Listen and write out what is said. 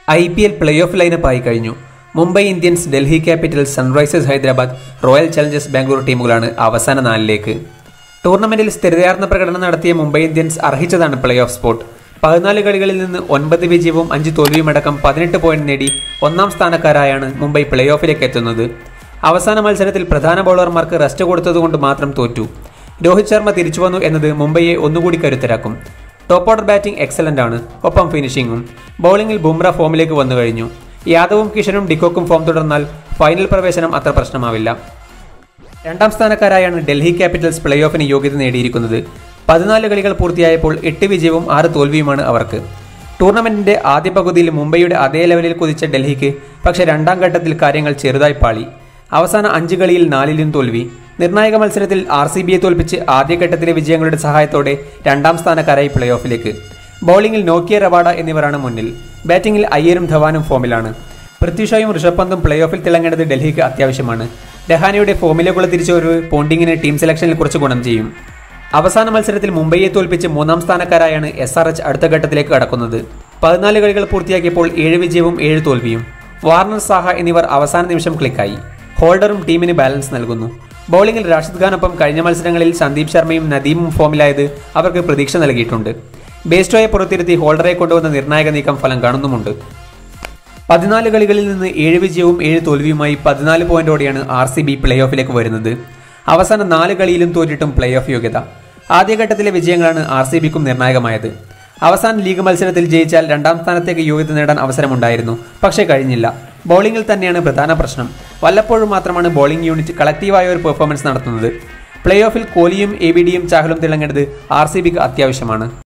I play off പ്ലേ ഓഫ് ലൈനപ്പായി കഴിഞ്ഞു Mumbai Indians Delhi Capitals Sunrisers Hyderabad Royal Challengers Bangalore ടീമുകളാണ് അവസാന നാലിലേക്ക് ടൂർണമെന്റിൽ സ്ഥിരതയാർന്ന പ്രകടനം നടത്തിയ മുംബൈ ഇന്ത്യൻസ് അർഹിച്ചതാണ് പ്ലേ ഓഫ് സ്പോട്ട് പതിനാല് കളികളിൽ നിന്ന് ഒൻപത് വിജയവും അഞ്ച് തോൽവിയുമടക്കം പതിനെട്ട് പോയിന്റ് നേടി ഒന്നാം സ്ഥാനക്കാരായാണ് മുംബൈ പ്ലേ ഓഫിലേക്ക് എത്തുന്നത് അവസാന മത്സരത്തിൽ പ്രധാന ബൗളർമാർക്ക് റെസ്റ്റ് കൊടുത്തതുകൊണ്ട് മാത്രം തോറ്റു രോഹിത് ശർമ്മ തിരിച്ചു വന്നു എന്നത് മുംബൈയെ ഒന്നുകൂടി കരുത്തരാക്കും ടോപ്പ് ഓർഡർ ബാറ്റിംഗ് എക്സലന്റ് ആണ് ഒപ്പം ഫിനിഷിംഗും ബൗളിംഗിൽ ബുംറ ഫോമിലേക്ക് വന്നു കഴിഞ്ഞു യാദവും കിഷനും ഡിക്കോക്കും ഫോം തുടർന്നാൽ ഫൈനൽ പ്രവേശനം അത്ര പ്രശ്നമാവില്ല രണ്ടാം സ്ഥാനക്കാരായാണ് ഡൽഹി ക്യാപിറ്റൽസ് പ്ലേ ഓഫിന് യോഗ്യത നേടിയിരിക്കുന്നത് പതിനാല് കളികൾ പൂർത്തിയായപ്പോൾ എട്ട് വിജയവും ആറ് തോൽവിയുമാണ് അവർക്ക് ടൂർണമെന്റിന്റെ ആദ്യ പകുതിയിൽ മുംബൈയുടെ അതേ ലെവലിൽ കുതിച്ച ഡൽഹിക്ക് പക്ഷേ രണ്ടാം ഘട്ടത്തിൽ കാര്യങ്ങൾ ചെറുതായി പാളി അവസാന അഞ്ച് കളിയിൽ നാലിലും തോൽവി നിർണായക മത്സരത്തിൽ ആർ സി ബിയെ തോൽപ്പിച്ച് ആദ്യഘട്ടത്തിലെ വിജയങ്ങളുടെ സഹായത്തോടെ രണ്ടാം സ്ഥാനക്കാരായി പ്ലേ ഓഫിലേക്ക് ബൗളിംഗിൽ നോക്കിയ റവാഡ എന്നിവരാണ് മുന്നിൽ ബാറ്റിംഗിൽ അയ്യരും ധവാനും ഫോമിലാണ് പൃഥ്വിഷായും ഋഷഭ് പന്തും പ്ലേ ഓഫിൽ തിളങ്ങേണ്ടത് ഡൽഹിക്ക് അത്യാവശ്യമാണ് രഹാനയുടെ ഫോമിലേക്കുള്ള തിരിച്ചുവരവ് പോണ്ടിങ്ങിന് ടീം സെലക്ഷനിൽ കുറച്ച് ഗുണം ചെയ്യും അവസാന മത്സരത്തിൽ മുംബൈയെ തോൽപ്പിച്ച് മൂന്നാം സ്ഥാനക്കാരായാണ് എസ് ആർ എച്ച് അടുത്ത ഘട്ടത്തിലേക്ക് കടക്കുന്നത് പതിനാല് കളികൾ പൂർത്തിയാക്കിയപ്പോൾ ഏഴ് വിജയവും ഏഴ് തോൽവിയും വാർണർ സാഹ എന്നിവർ അവസാന നിമിഷം ക്ലിക്കായി ഹോൾഡറും ടീമിന് ബാലൻസ് നൽകുന്നു ബൗളിംഗിൽ റാഷിദ് ഖാനൊപ്പം കഴിഞ്ഞ മത്സരങ്ങളിൽ സന്ദീപ് ശർമ്മയും നദീമും ഫോമിലായത് അവർക്ക് പ്രതീക്ഷ നൽകിയിട്ടുണ്ട് ബേസ്റ്റോയെ പുറത്തിരുത്തി ഹോൾഡറെ കൊണ്ടുവന്ന നിർണായക നീക്കം ഫലം കാണുന്നുമുണ്ട് പതിനാല് കളികളിൽ നിന്ന് ഏഴ് വിജയവും ഏഴ് തോൽവിയുമായി പതിനാല് പോയിന്റോടെയാണ് ആർ സി ബി പ്ലേ ഓഫിലേക്ക് വരുന്നത് അവസാന നാല് കളിയിലും തോറ്റിട്ടും പ്ലേ ഓഫ് യോഗ്യത ആദ്യഘട്ടത്തിലെ വിജയങ്ങളാണ് ആർ സി ബിക്കും നിർണായകമായത് അവസാന ലീഗ് മത്സരത്തിൽ ജയിച്ചാൽ രണ്ടാം സ്ഥാനത്തേക്ക് യോഗ്യത നേടാൻ അവസരമുണ്ടായിരുന്നു പക്ഷേ കഴിഞ്ഞില്ല ബൗളിംഗിൽ തന്നെയാണ് പ്രധാന പ്രശ്നം വല്ലപ്പോഴും മാത്രമാണ് ബൗളിംഗ് യൂണിറ്റ് കളക്റ്റീവായ ഒരു പെർഫോമൻസ് നടത്തുന്നത് പ്ലേ ഓഫിൽ കോഹ്ലിയും എ ബി ഡിയും ചാഹലും തിളങ്ങേണ്ടത് ആർ സി ബിക്ക് അത്യാവശ്യമാണ്